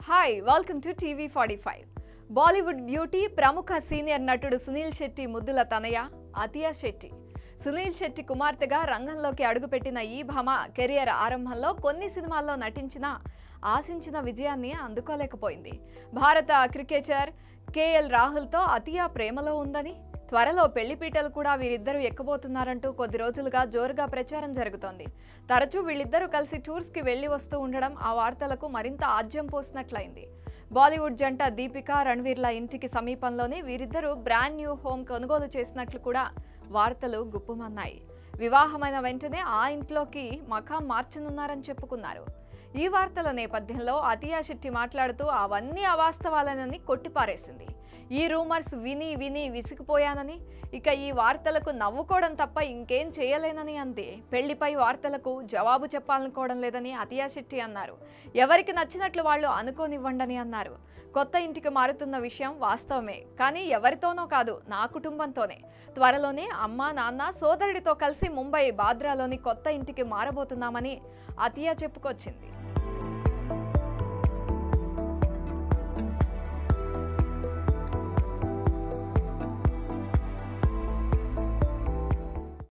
hi welcome to TV forty five Bollywood beauty ప్రముఖ senior నటుడు సునీల్ శెట్టి ముద్దుల తనయ అతియా శెట్టి సునీల్ శెట్టి కుమార్తెగా రంగంలోకి అడుగుపెట్టిన ఈ భామ కెరియర్ ఆరంభంలో కొన్ని సినిమాల్లో నటించినా ఆశించిన విజయాన్ని అందుకోలేకపోయింది భారత క్రికెటర్ కేఎల్ రాహుల్తో అతియా ప్రేమలో ఉందని త్వరలో పెళ్లిపీటలు కూడా వీరిద్దరూ ఎక్కబోతున్నారంటూ కొద్ది రోజులుగా జోరుగా ప్రచారం జరుగుతోంది తరచూ వీళ్ళిద్దరూ కలిసి టూర్స్కి వెళ్లి వస్తూ ఉండడం ఆ వార్తలకు మరింత ఆజ్యం పోసినట్లయింది బాలీవుడ్ జంట దీపిక రణ్వీర్ల ఇంటికి సమీపంలోనే వీరిద్దరూ బ్రాండ్ న్యూ హోమ్ కొనుగోలు చేసినట్లు కూడా వార్తలు గుప్పుమన్నాయి వివాహమైన వెంటనే ఆ ఇంట్లోకి మకాం మార్చనున్నారని చెప్పుకున్నారు ఈ వార్తల నేపథ్యంలో అతియా శెట్టి మాట్లాడుతూ అవన్నీ అవాస్తవాలనని కొట్టిపారేసింది ఈ రూమర్స్ విని విని విసిగిపోయానని ఇక ఈ వార్తలకు నవ్వుకోవడం తప్ప ఇంకేం చేయలేనని అంది పెళ్లిపై వార్తలకు జవాబు చెప్పాలనుకోవడం లేదని అతియా శెట్టి అన్నారు ఎవరికి నచ్చినట్లు వాళ్ళు అనుకోనివ్వండని అన్నారు కొత్త ఇంటికి మారుతున్న విషయం వాస్తవమే కానీ ఎవరితోనో కాదు నా కుటుంబంతోనే త్వరలోనే అమ్మ నాన్న సోదరుడితో కలిసి ముంబై బాద్రాలోని కొత్త ఇంటికి మారబోతున్నామని అతియా చెప్పుకొచ్చింది